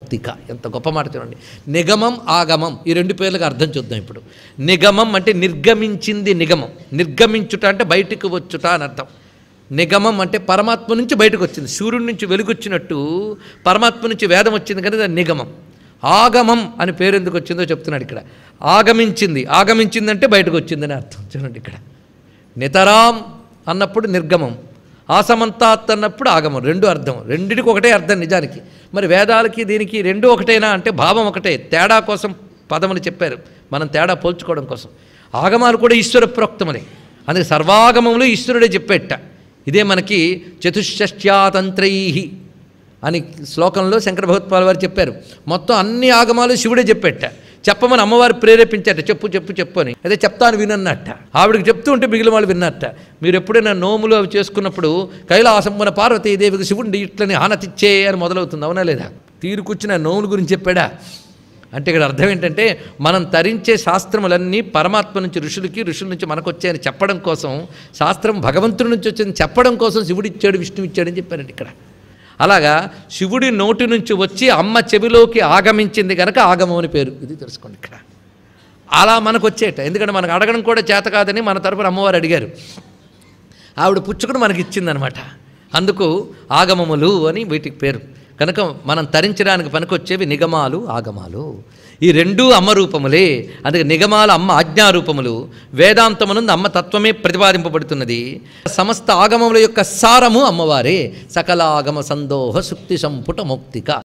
మౌక్తిక ఎంత గొప్ప మాట చూడండి నిగమం ఆగమం ఈ రెండు పేర్లకు అర్థం చూద్దాం ఇప్పుడు నిగమం అంటే నిర్గమించింది నిగమం నిర్గమించుట అంటే బయటికి వచ్చుట అని అర్థం నిగమం అంటే పరమాత్మ నుంచి బయటకు వచ్చింది సూర్యుడి నుంచి వెలుగొచ్చినట్టు పరమాత్మ నుంచి వేదం వచ్చింది కదా అది నిగమం ఆగమం అని పేరు ఎందుకు వచ్చిందో చెప్తున్నాడు ఇక్కడ ఆగమించింది ఆగమించిందంటే బయటకు వచ్చిందని అర్థం చూడండి ఇక్కడ నితరాం అన్నప్పుడు నిర్గమం ఆసమంతాత్ అన్నప్పుడు ఆగమం రెండు అర్థం రెండిటికి ఒకటే అర్థం నిజానికి మరి వేదాలకి దీనికి రెండు ఒకటేనా అంటే భావం ఒకటే తేడా కోసం పదములు చెప్పారు మనం తేడా పోల్చుకోవడం కోసం ఆగమాలు కూడా ఈశ్వర ప్రోక్తములే అందుకే సర్వాగమములు ఈశ్వరుడే చెప్పేట ఇదే మనకి చతుషష్ట్యాతంత్రై అని శ్లోకంలో శంకర భగవత్పాల్ వారు చెప్పారు మొత్తం అన్ని ఆగమాలు శివుడే చెప్పేట చెప్పమని అమ్మవారు ప్రేరేపించట చెప్పు చెప్పు చెప్పు అని అదే చెప్తాను వినన్నట్ట ఆవిడకి చెప్తూ ఉంటే మిగిలిన వాళ్ళు విన్నట్ట మీరు ఎప్పుడైనా నోములు అవి చేసుకున్నప్పుడు కైలాసంబున పార్వతీదేవికి శివుడి ఇట్లని ఆనతిచ్చే అని మొదలవుతుంది అవునా లేదా తీరుకొచ్చిన నోముల గురించి చెప్పాడా అంటే ఇక్కడ అర్థం ఏంటంటే మనం తరించే శాస్త్రములన్నీ పరమాత్మ నుంచి ఋషులకి ఋషుల నుంచి మనకు వచ్చాయని చెప్పడం కోసం శాస్త్రం భగవంతుడి నుంచి వచ్చింది చెప్పడం కోసం శివుడు ఇచ్చాడు విష్ణువు ఇచ్చాడని చెప్పారండి ఇక్కడ అలాగా శివుడి నోటి నుంచి వచ్చి అమ్మ చెవిలోకి ఆగమించింది కనుక ఆగమం అని పేరు ఇది తెలుసుకోండి ఇక్కడ అలా మనకు వచ్చేట ఎందుకంటే మనకు అడగడం కూడా చేత కాదని మన తరపున అమ్మవారు అడిగారు ఆవిడ పుచ్చుకుని మనకి ఇచ్చిందనమాట అందుకు ఆగమములు అని వీటికి పేరు కనుక మనం తరించడానికి పనికొచ్చేవి నిగమాలు ఆగమాలు ఈ రెండూ అమ్మ రూపములే అందుకే నిగమాల అమ్మ ఆజ్ఞారూపములు వేదాంతమునందు అమ్మ తత్వమే ప్రతిపాదింపబడుతున్నది సమస్త ఆగమముల యొక్క సారము అమ్మవారే సకల ఆగమ సందోహ సుక్తి సంపుట మౌక్తిక